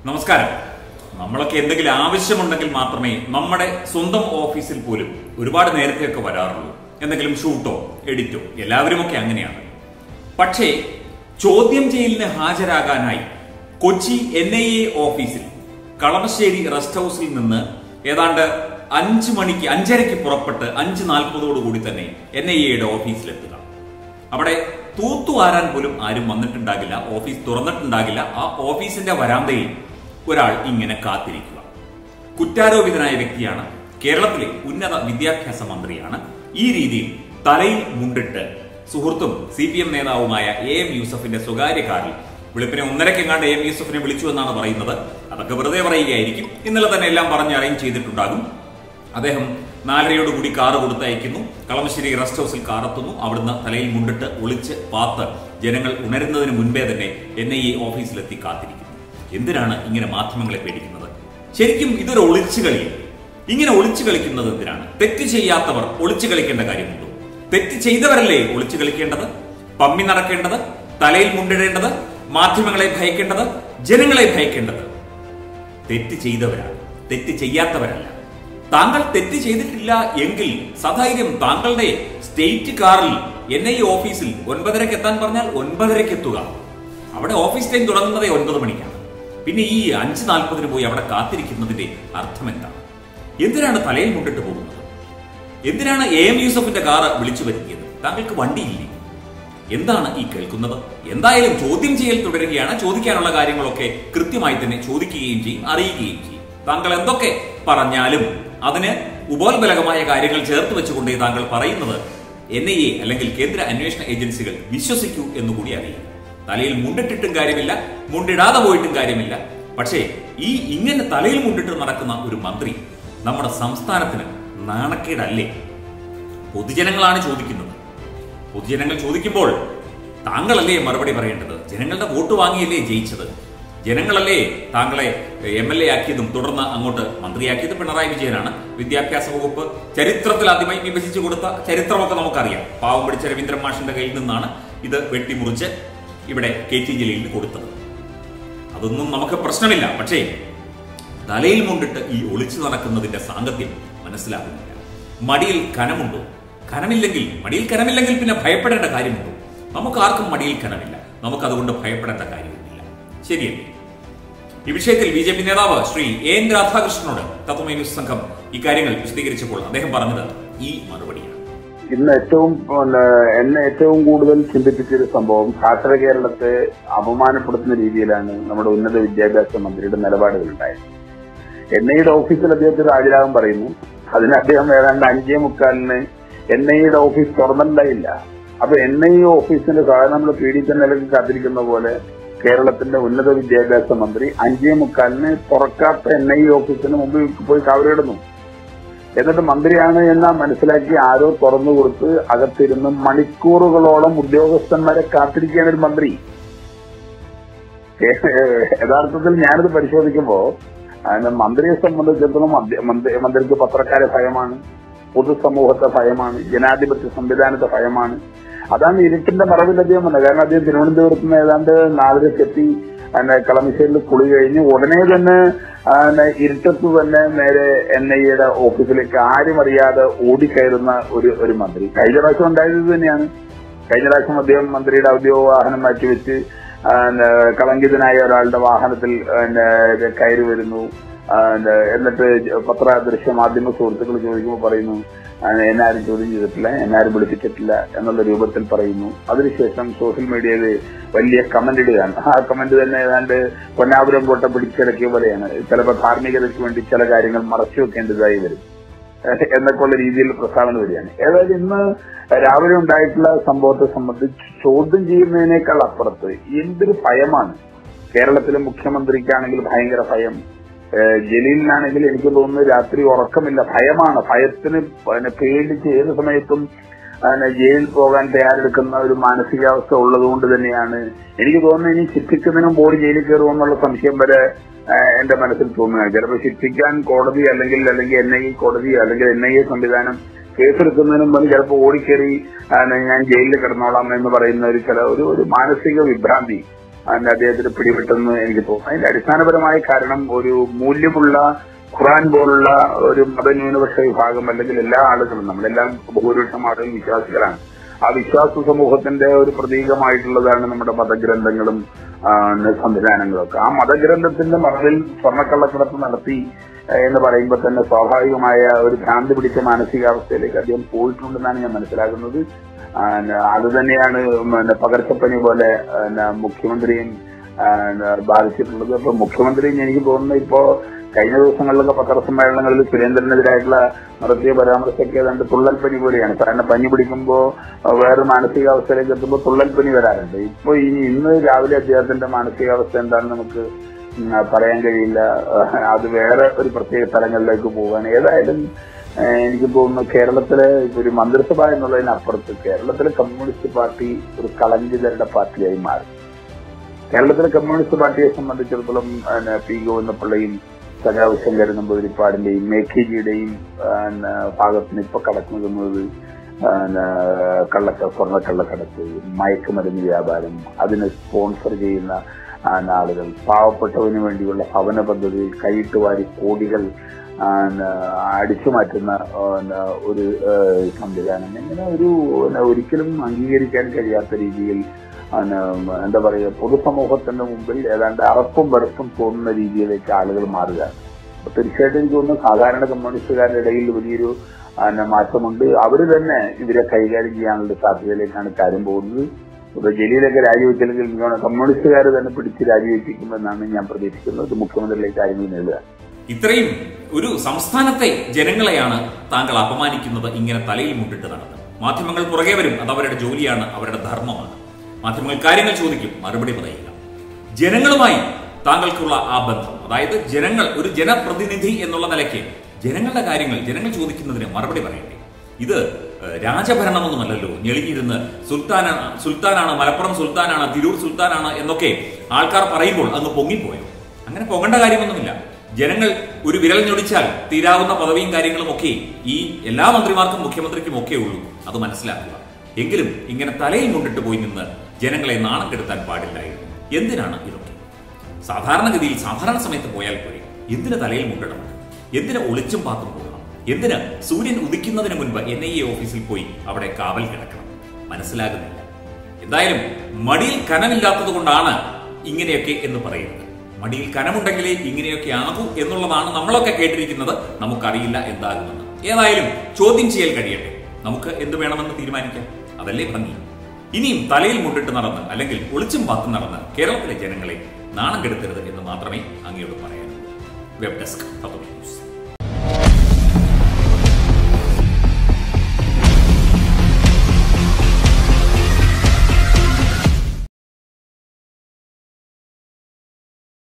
നമസ്കാരം നമ്മളൊക്കെ എന്തെങ്കിലും ആവശ്യമുണ്ടെങ്കിൽ മാത്രമേ നമ്മുടെ സ്വന്തം ഓഫീസിൽ പോലും ഒരുപാട് നേരത്തെയൊക്കെ വരാറുള്ളൂ എന്തെങ്കിലും ഷൂട്ടോ എഡിറ്റോ എല്ലാവരുമൊക്കെ അങ്ങനെയാണ് പക്ഷേ ചോദ്യം ചെയ്യലിന് ഹാജരാകാനായി കൊച്ചി എൻ ഐ എ ഓഫീസിൽ കളമശ്ശേരി റെസ്റ്റ് ഹൗസിൽ നിന്ന് ഏതാണ്ട് അഞ്ച് മണിക്ക് അഞ്ചരയ്ക്ക് പുറപ്പെട്ട് അഞ്ച് നാൽപ്പതോടുകൂടി തന്നെ എൻ ഐ എയുടെ ഓഫീസിലെത്തുക അവിടെ തൂത്തുവാരാൻ പോലും ആരും വന്നിട്ടുണ്ടാകില്ല ഓഫീസ് തുറന്നിട്ടുണ്ടാകില്ല ആ ഓഫീസിന്റെ വരാന്തയിൽ ഒരാൾ ഇങ്ങനെ കാത്തിരിക്കുക കുറ്റാരോപിതനായ വ്യക്തിയാണ് കേരളത്തിലെ ഉന്നത വിദ്യാഭ്യാസ മന്ത്രിയാണ് ഈ രീതിയിൽ തലയിൽ മുണ്ടിട്ട് സുഹൃത്തും സി പി എം നേതാവുമായ എ എം യൂസഫിന്റെ സ്വകാര്യ കാറിൽ വെളുപ്പിനെ ഒന്നരക്കെങ്ങാണ്ട് എ എം യൂസഫിനെ വിളിച്ചു എന്നാണ് പറയുന്നത് അതൊക്കെ വെറുതെ പറയുകയായിരിക്കും ഇന്നലെ തന്നെ എല്ലാം പറഞ്ഞ് അറേഞ്ച് ചെയ്തിട്ടുണ്ടാകും അദ്ദേഹം നാലരയോടുകൂടി കാറ് കൊടുത്തയക്കുന്നു കളമശ്ശേരി റെസ്റ്റ് ഹൗസിൽ കാറെത്തുന്നു അവിടുന്ന് തലയിൽ മുണ്ടിട്ട് ഒളിച്ച് പാത്ത് ജനങ്ങൾ ഉണരുന്നതിന് മുൻപേ തന്നെ എൻ ഐ എ ഓഫീസിലെത്തി കാത്തിരിക്കുന്നു എന്തിനാണ് ഇങ്ങനെ മാധ്യമങ്ങളെ പേടിക്കുന്നത് ശരിക്കും ഇതൊരു ഒളിച്ചു കളി ഇങ്ങനെ ഒളിച്ചു കളിക്കുന്നത് എന്തിനാണ് തെറ്റ് ചെയ്യാത്തവർ ഒളിച്ചു കളിക്കേണ്ട കാര്യമുണ്ടോ തെറ്റ് ചെയ്തവരല്ലേ ഒളിച്ചു കളിക്കേണ്ടത് പമ്മി നടക്കേണ്ടത് തലയിൽ മുണ്ടിടേണ്ടത് മാധ്യമങ്ങളെ ഭയക്കേണ്ടത് ജനങ്ങളെ ഭയക്കേണ്ടത് തെറ്റ് ചെയ്തവരാണ് തെറ്റ് ചെയ്യാത്തവരല്ല താങ്കൾ തെറ്റ് ചെയ്തിട്ടില്ല എങ്കിൽ സധൈര്യം താങ്കളുടെ സ്റ്റേറ്റ് കാറിൽ എൻ ഐ ഓഫീസിൽ ഒൻപതരക്ക് എത്താൻ പറഞ്ഞാൽ ഒൻപതരക്ക് എത്തുക അവിടെ ഓഫീസ് ടൈം തുടങ്ങുന്നതേ ഒൻപത് മണിക്കാണ് പിന്നെ ഈ അഞ്ച് നാൽപ്പതിന് പോയി അവിടെ കാത്തിരിക്കുന്നതിന്റെ അർത്ഥം എന്താണ് എന്തിനാണ് തലയിൽ മുണ്ടിട്ട് പോകുന്നത് എന്തിനാണ് എ എം യൂസഫിന്റെ കാറ് വിളിച്ചു വരുത്തിയത് താങ്കൾക്ക് വണ്ടിയില്ലേ എന്താണ് ഈ കേൾക്കുന്നത് എന്തായാലും ചോദ്യം ചെയ്യൽ തുടരുകയാണ് ചോദിക്കാനുള്ള കാര്യങ്ങളൊക്കെ കൃത്യമായി തന്നെ ചോദിക്കുകയും ചെയ്യും അറിയുകയും ചെയ്യും താങ്കൾ എന്തൊക്കെ പറഞ്ഞാലും അതിന് ഉപോത്ബലകമായ കാര്യങ്ങൾ ചേർത്ത് വെച്ചുകൊണ്ടേ താങ്കൾ പറയുന്നത് എൻ ഐ എ അല്ലെങ്കിൽ കേന്ദ്ര അന്വേഷണ ഏജൻസികൾ വിശ്വസിക്കൂ എന്നുകൂടി അറിയാം തലയിൽ മുണ്ടിട്ടിട്ടും കാര്യമില്ല മുണ്ടിടാതെ പോയിട്ടും കാര്യമില്ല പക്ഷേ ഈ ഇങ്ങനെ തലയിൽ മുണ്ടിട്ട് നടക്കുന്ന ഒരു മന്ത്രി നമ്മുടെ സംസ്ഥാനത്തിന് നാണക്കേടല്ലേ പൊതുജനങ്ങളാണ് ചോദിക്കുന്നത് പൊതുജനങ്ങൾ ചോദിക്കുമ്പോൾ താങ്കളല്ലേ മറുപടി പറയേണ്ടത് ജനങ്ങളുടെ വോട്ട് വാങ്ങിയല്ലേ ജയിച്ചത് ജനങ്ങളല്ലേ താങ്കളെ എം എൽ എ ആക്കിയതും തുടർന്ന് അങ്ങോട്ട് മന്ത്രിയാക്കിയത് പിണറായി വിജയനാണ് വിദ്യാഭ്യാസ വകുപ്പ് ചരിത്രത്തിൽ ആദ്യമായി വിഭജിച്ചു കൊടുത്ത ചരിത്രമൊക്കെ നമുക്കറിയാം പാവം പിടിച്ച രവീന്ദ്രൻ മാഷിന്റെ കയ്യിൽ നിന്നാണ് ഇത് വെട്ടിമുറിച്ച് ഇവിടെ കെ ടി ജലീലിന് കൊടുത്തത് അതൊന്നും നമുക്ക് പ്രശ്നമില്ല പക്ഷേ തലയിൽ കൊണ്ടിട്ട് ഈ ഒളിച്ചു നടക്കുന്നതിന്റെ സാങ്കത്യം മനസ്സിലാകുന്നില്ല മടിയിൽ കനമുണ്ടോ കനമില്ലെങ്കിൽ മടിയിൽ കനമില്ലെങ്കിൽ പിന്നെ ഭയപ്പെടേണ്ട കാര്യമുണ്ടോ നമുക്ക് ആർക്കും മടിയിൽ കനമില്ല നമുക്ക് അതുകൊണ്ട് ഭയപ്പെടേണ്ട കാര്യമൊന്നുമില്ല ശരിയല്ലേ ഈ വിഷയത്തിൽ ബി ജെ പി നേതാവ് ശ്രീ എ എൻ രാധാകൃഷ്ണനോട് തത്വമൈ ന്യൂസ് സംഘം ഇക്കാര്യങ്ങൾ വിശദീകരിച്ചപ്പോൾ അദ്ദേഹം പറഞ്ഞത് ഈ മറുപടിയാണ് ഇന്ന് ഏറ്റവും പിന്നെ എന്നെ ഏറ്റവും കൂടുതൽ ചിന്തിപ്പിച്ചൊരു സംഭവം ശാസ്ത്ര കേരളത്തെ അപമാനപ്പെടുത്തുന്ന രീതിയിലാണ് നമ്മുടെ ഉന്നത വിദ്യാഭ്യാസ മന്ത്രിയുടെ നിലപാടുകൾ ഉണ്ടായത് എൻ ഐയുടെ ഓഫീസിൽ അദ്ദേഹത്തിന് ഹാജരാകാൻ പറയുന്നു അതിന് അദ്ദേഹം ഏതാണ്ട് അഞ്ചേ മുക്കാലിന് എൻ ഐയുടെ ഓഫീസ് തുറന്നിട്ടില്ല അപ്പൊ എൻ ഐ ഓഫീസിന്റെ സാധാരണ നമ്മൾ പി ഡി ചെന്നലേക്ക് കാത്തിരിക്കുന്ന പോലെ കേരളത്തിന്റെ ഉന്നത വിദ്യാഭ്യാസ മന്ത്രി അഞ്ചേ മുക്കാലിന് തുറക്കാത്ത എൻ ഐ ഓഫീസിന് മുമ്പിൽ പോയി കവറിടുന്നു എന്നിട്ട് മന്ത്രിയാണ് എന്ന് മനസ്സിലാക്കി ആരോ തുറന്നു കൊടുത്ത് അകത്തിരുന്ന് മണിക്കൂറുകളോളം ഉദ്യോഗസ്ഥന്മാരെ കാത്തിരിക്കുകയാണ് ഒരു മന്ത്രി യഥാർത്ഥത്തിൽ ഞാനിത് പരിശോധിക്കുമ്പോ അതിന് മന്ത്രിയെ സംബന്ധിച്ചിടത്തോളം മന്ത്രി- മന്ത്രി- മന്ത്രിക്ക് പത്രക്കാരെ ഭയമാണ് പൊതുസമൂഹത്തെ ഭയമാണ് ജനാധിപത്യ സംവിധാനത്തെ ഭയമാണ് അതാണ് ഇരുട്ടിന്റെ മറവിൽ അദ്ദേഹം വന്നത് കാരണം അദ്ദേഹം തിരുവനന്തപുരത്ത് നിന്ന് ഏതാണ്ട് നാലരക്കെത്തി പിന്നെ കളമശ്ശേരിയിൽ കുളി കഴിഞ്ഞ് ഉടനെ തന്നെ ആ, പിന്നെ ഇരുട്ടത്ത് തന്നെ നേരെ എൻ ഐ എയുടെ ഓഫീസിലേക്ക് ആരും അറിയാതെ ഓടിക്കയറുന്ന ഒരു ഒരു മന്ത്രി കഴിഞ്ഞ പ്രാവശ്യം ഉണ്ടായത് ഇത് തന്നെയാണ് കഴിഞ്ഞ പ്രാവശ്യം അദ്ദേഹം മന്ത്രിയുടെ ഔദ്യോഗിക വാഹനം മാറ്റിവെച്ച് ആ, പിന്നെ കളങ്കിതനായ ഒരാളുടെ വാഹനത്തിൽ പിന്നെ കയറി വരുന്നു ആ, പിന്നെ എന്നിട്ട് പത്ര ദൃശ്യ മാധ്യമ സുഹൃത്തുക്കൾ ചോദിക്കുമ്പോൾ പറയുന്നു ആ, എന്നെ ആരും ചോദ്യം ചെയ്തിട്ടില്ല എന്നെ ആരും വിളിപ്പിച്ചിട്ടില്ല എന്നുള്ള രൂപത്തിൽ പറയുന്നു അതിനുശേഷം സോഷ്യൽ മീഡിയയിൽ വലിയ കമന്റ് ഇടുകയാണ് ആ കമന്റ് തന്നെ ഏതാണ്ട് പൊന്നാപുരം കോട്ട പിടിച്ചടക്കിയ പോലെയാണ് ചിലപ്പോൾ ധാർമ്മികതയ്ക്ക് വേണ്ടി ചില കാര്യങ്ങൾ മറച്ചു വെക്കേണ്ടതായി വരും ഏഹ് എന്നൊക്കെയുള്ള രീതിയിൽ പ്രസ്താവന വരികയാണ് ഏതായാലും ഇന്ന് രാവിലെ ഉണ്ടായിട്ടുള്ള സംഭവത്തെ സംബന്ധിച്ച് ചോദ്യം ചെയ്യുന്നതിനേക്കാൾ അപ്പുറത്ത് എന്തൊരു ഭയമാണ് കേരളത്തിലെ മുഖ്യമന്ത്രിക്കാണെങ്കിൽ ഭയങ്കര ഭയം ഏഹ് ജലീലിനാണെങ്കിൽ എനിക്ക് തോന്നുന്നു രാത്രി ഉറക്കമില്ല ഭയമാണ് ഭയത്തിന് പിന്നെ പേടിച്ച് ഏത് സമയത്തും പിന്നെ ജയിലിൽ പോകാൻ തയ്യാറെടുക്കുന്ന ഒരു മാനസികാവസ്ഥ ഉള്ളതുകൊണ്ട് തന്നെയാണ് എനിക്ക് തോന്നുന്നു ഇനി ശിക്ഷിക്കുന്നതിനും ബോഡി ജയിലിൽ കയറുമെന്നുള്ള സംശയം വരെ ഏഹ് എന്റെ മനസ്സിൽ തോന്നുകയാണ് ചിലപ്പോൾ ശിക്ഷിക്കാൻ കോടതി അല്ലെങ്കിൽ അല്ലെങ്കിൽ എൻ ഐ എ കോടതി അല്ലെങ്കിൽ എൻ ഐ എ സംവിധാനം കേസെടുക്കുന്നതിനും മുമ്പ് ചിലപ്പോൾ ഓടിക്കേറി ആ, ഞാൻ ജയിലിൽ കിടന്നോളാം എന്ന് പറയുന്ന ഒരു ചില ഒരു ഒരു മാനസിക വിഭ്രാന്തി അതിന്റെ അദ്ദേഹത്തിന് പിടിപെട്ടെന്ന് എനിക്ക് തോന്നുന്നു അതിന്റെ അടിസ്ഥാനപരമായ കാരണം ഒരു മൂല്യമുള്ള ഖുറാൻ പോലുള്ള ഒരു മതന്യൂനപക്ഷ വിഭാഗം അല്ലെങ്കിൽ എല്ലാ ആളുകളും നമ്മളെല്ലാം ഭൂരിപക്ഷം ആളുകളും വിശ്വാസികളാണ് ആ വിശ്വാസ സമൂഹത്തിന്റെ ഒരു പ്രതീകമായിട്ടുള്ളതാണ് നമ്മുടെ മതഗ്രന്ഥങ്ങളും ആ, സംവിധാനങ്ങളും ഒക്കെ ആ മതഗ്രന്ഥത്തിന്റെ മറവിൽ സ്വർണ്ണക്കള്ളക്കടത്ത് നടത്തി ഏഹ്, എന്ന് പറയുമ്പോൾ തന്നെ സ്വാഭാവികമായ ഒരു ഭ്രാന്തി പിടിച്ച മാനസികാവസ്ഥയിലേക്ക് അദ്ദേഹം പോയിട്ടുണ്ടെന്നാണ് ഞാൻ മനസ്സിലാക്കുന്നത് ആ, അത് തന്നെയാണ് പിന്നെ പകർച്ചപ്പനി പോലെ പിന്നെ മുഖ്യമന്ത്രിയും ആ, ബാധിച്ചിട്ടുള്ളത് അപ്പൊ മുഖ്യമന്ത്രിയും എനിക്ക് തോന്നുന്നു ഇപ്പോ കഴിഞ്ഞ ദിവസങ്ങളിലൊക്കെ പത്രസമ്മേളനങ്ങളിൽ സുരേന്ദ്രനെതിരായിട്ടുള്ള നടത്തിയ പരാമർശമൊക്കെ ഏതാണ്ട് തുള്ളൽപ്പനി പോലെയാണ് കാരണം പനി പിടിക്കുമ്പോൾ വേറെ മാനസികാവസ്ഥയിലേക്ക് എത്തുമ്പോൾ തുള്ളൽപ്പനി വരാറുണ്ട് ഇപ്പൊ ഇനി ഇന്ന് രാവിലെ അദ്ദേഹത്തിന്റെ മാനസികാവസ്ഥ എന്താണെന്ന് നമുക്ക് ഉം, പറയാൻ കഴിയില്ല അത് വേറെ ഒരു പ്രത്യേക സ്ഥലങ്ങളിലേക്ക് പോവാണ് ഏതായാലും ഏഹ്, എനിക്ക് തോന്നുന്നു കേരളത്തിലെ ഇപ്പൊ ഒരു മന്ത്രിസഭ എന്നുള്ളതിനപ്പുറത്ത് കേരളത്തിലെ കമ്മ്യൂണിസ്റ്റ് പാർട്ടി ഒരു കളങ്കിതരുടെ പാർട്ടിയായി മാറി കേരളത്തിലെ കമ്മ്യൂണിസ്റ്റ് പാർട്ടിയെ സംബന്ധിച്ചിടത്തോളം പിന്നെ പി ഗോവിന്ദപിള്ളയും സഖാവ് ശങ്കരൻ നമ്പൂതിരിപ്പാടിന്റെയും എ കെ ജിയുടെയും ഭാഗത്തിന് ഇപ്പൊ കടക്കുന്നത് പിന്നെ കള്ളക്ക സ്വർണ്ണക്കള്ളക്കടത്ത് മയക്കുമരുന്ന് വ്യാപാരം അതിനെ സ്പോൺസർ ചെയ്യുന്ന ആ, ആളുകൾ പാവപ്പെട്ടവന് വേണ്ടിയുള്ള ഭവന പദ്ധതി കൈയിട്ട് വാരി കോടികൾ ആ, ന- അടിച്ചു മാറ്റുന്ന ആ, ന- ഒരു ആ, സംവിധാനം ഇങ്ങനെ ഒരു ന- ഒരിക്കലും അംഗീകരിക്കാൻ കഴിയാത്ത രീതിയിൽ ആ, ന- എന്താ പറയുക പൊതുസമൂഹത്തിന്റെ മുമ്പിൽ ഏതാണ്ട് അറപ്പും വെറുപ്പും തോന്നുന്ന രീതിയിലേക്ക് ആളുകൾ മാറുകയാണ് അപ്പൊ തീർച്ചയായിട്ടും എനിക്ക് തോന്നുന്നു സാധാരണ കമ്മ്യൂണിസ്റ്റുകാരുടെ ഇടയിൽ വലിയൊരു ആ, ന- മാറ്റമുണ്ട് അവര് തന്നെ ഇവരെ കൈകാര്യം ചെയ്യാനുള്ള സാധ്യതയിലേക്കാണ് കാര്യം പോകുന്നത് ഇപ്പൊ ജലീലൊക്കെ രാജിവെച്ചില്ലെങ്കിൽ എനിക്ക് തോന്നുന്നു കമ്മ്യൂണിസ്റ്റുകാർ തന്നെ പിടിച്ച് രാജിവെപ്പിക്കുമെന്നാണ് ഞാൻ പ്രതീക്ഷിക്കുന്നത് മുഖ്യമന്ത്രിയിലേക്ക് കാര്യങ്ങൾ നേടുക ഇത്രയും ഒരു സംസ്ഥാനത്തെ ജനങ്ങളെയാണ് താങ്കൾ അപമാനിക്കുന്നത് ഇങ്ങനെ തലയിൽ മുട്ടിട്ട് നടന്ന് മാധ്യമങ്ങൾ പുറകെ വരും അത് അവരുടെ ജോലിയാണ് അവരുടെ ധർമ്മമാണ് മാധ്യമങ്ങൾ കാര്യങ്ങൾ ചോദിക്കും മറുപടി പറയുക ജനങ്ങളുമായി താങ്കൾക്കുള്ള ആ ബന്ധം അതായത് ജനങ്ങൾ ഒരു ജനപ്രതിനിധി എന്നുള്ള നിലയ്ക്ക് ജനങ്ങളുടെ കാര്യങ്ങൾ ജനങ്ങൾ ചോദിക്കുന്നതിന് മറുപടി പറയണ്ടേ ഇത് ഏഹ്, രാജഭരണമൊന്നുമല്ലല്ലോ ഞെളിഞ്ഞിരുന്ന് സുൽത്താനാണ് സുൽത്താനാണ് മലപ്പുറം സുൽത്താനാണ് തിരൂർ സുൽത്താനാണ് എന്നൊക്കെ ആൾക്കാർ പറയുമ്പോൾ അങ്ങ് പൊങ്ങിപ്പോയോ അങ്ങനെ പോകേണ്ട കാര്യമൊന്നുമില്ല ജനങ്ങൾ ഒരു വിരൽ ഞൊടിച്ചാൽ തീരാവുന്ന പദവിയും കാര്യങ്ങളും ഒക്കെ ഈ എല്ലാ മന്ത്രിമാർക്കും മുഖ്യമന്ത്രിക്കും ഒക്കെ ഉള്ളൂ അത് മനസ്സിലാക്കുക എങ്കിലും ഇങ്ങനെ തലയിൽ കൊണ്ടിട്ട് പോയി നിന്ന് ജനങ്ങളെ നാണം കെടുത്താൻ പാടില്ലായിരുന്നു എന്തിനാണ് ഇതൊക്കെ സാധാരണഗതിയിൽ സാധാരണ സമയത്ത് പോയാൽ പോരെ എന്തിന് തലയിൽ മുണ്ടിടണം എന്തിന് ഒളിച്ചും പാത്തും പോകണം എന്തിന് സൂര്യൻ ഉദിക്കുന്നതിന് മുൻപ് എൻ ഐ എ ഓഫീസിൽ പോയി അവിടെ കാവൽ കിടക്കണം മനസ്സിലാകുന്നില്ല എന്തായാലും മടിയിൽ കനമില്ലാത്തത് കൊണ്ടാണ് ഇങ്ങനെയൊക്കെ എന്ന് പറയുന്നത് മടിയിൽ കനമുണ്ടെങ്കിലേ ഇങ്ങനെയൊക്കെ ആകൂ എന്നുള്ളതാണ് നമ്മളൊക്കെ കേട്ടിരിക്കുന്നത് നമുക്കറിയില്ല എന്താകുമെന്ന് ഏതായാലും ചോദ്യം ചെയ്യൽ കഴിയട്ടെ നമുക്ക് എന്ത് വേണമെന്ന് തീരുമാനിക്കാം അതല്ലേ ഭംഗി ഇനിയും തലയിൽ മുണ്ടിട്ട് നടന്ന് അല്ലെങ്കിൽ ഒളിച്ചും പാത്തും നടന്ന് കേരളത്തിലെ ജനങ്ങളെ നാണം കെടുത്തരുത് എന്ന് മാത്രമേ അങ്ങയോട് പറയാനുള്ളൂ വെബ് ഡെസ്ക് തത്വമേ ന്യൂസ്